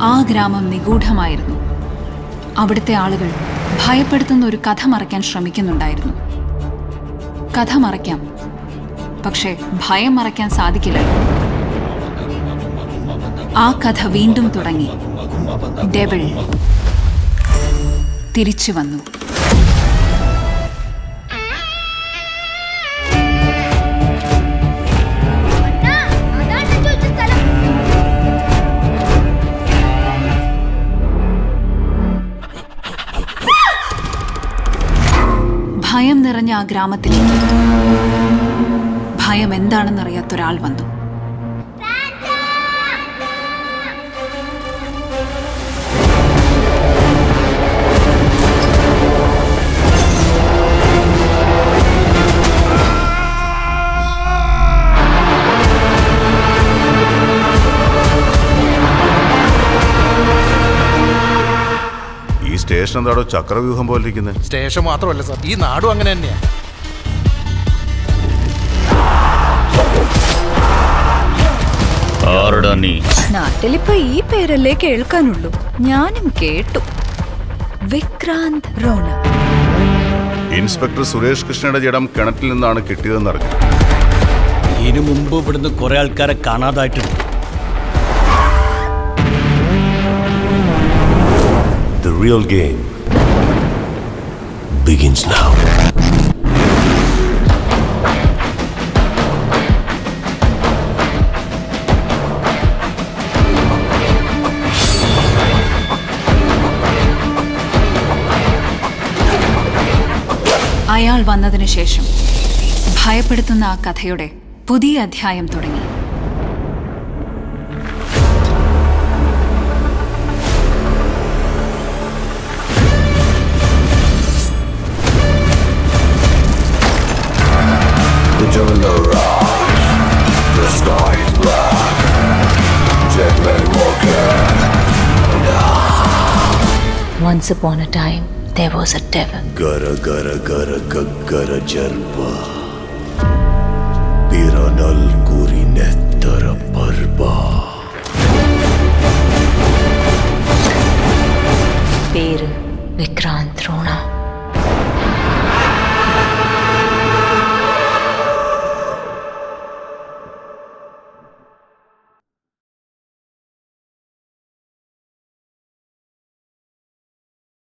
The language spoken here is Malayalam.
ആ ഗ്രാമം നിഗൂഢമായിരുന്നു അവിടുത്തെ ആളുകൾ ഭയപ്പെടുത്തുന്ന ഒരു കഥ മറയ്ക്കാൻ ശ്രമിക്കുന്നുണ്ടായിരുന്നു കഥ മറയ്ക്കാം പക്ഷേ ഭയം മറയ്ക്കാൻ സാധിക്കില്ലല്ലോ ആ കഥ വീണ്ടും തുടങ്ങി ഡെവിൾ തിരിച്ചു വന്നു ഭയം നിറഞ്ഞ ആ ഗ്രാമത്തിലേക്ക് ഭയം എന്താണെന്നറിയാത്തൊരാൾ വന്നു ഈ സ്റ്റേഷൻ എന്താടോ ചക്രവ്യൂഹം പോലെ ഇരിക്കുന്നത് സ്റ്റേഷൻ മാത്രമല്ല സാർ ഈ നാടും അങ്ങനെ തന്നെയാ ആരടാ നീ നാട്ടിലിപ്പോ ഈ പേരല്ലേ കേൾക്കാനുള്ളൂ ഞാനും കേട്ടു വിക്രാന്ത് റോണ ഇൻസ്പെക്ടർ സുരേഷ് കൃഷ്ണയുടെ ജഡം കിണറ്റിൽ നിന്നാണ് കിട്ടിയതെന്ന് അറിഞ്ഞു ഇതിനു മുമ്പ് ഇവിടുന്ന് കുറെ ആൾക്കാരെ കാണാതായിട്ടുണ്ട് The real game begins now. അയാൾ വന്നതിനു ശേഷം ഭയപ്പെടുത്തുന്ന ആ കഥയുടെ പുതിയ അധ്യായം തുടങ്ങി The jungle rise, the sky is black. Dead men walking. Once upon a time, there was a devil. Gara gara gara gaggara jarpa. Piranal kuri nettara parba. പേര് വിക്രാന്ത് റോണ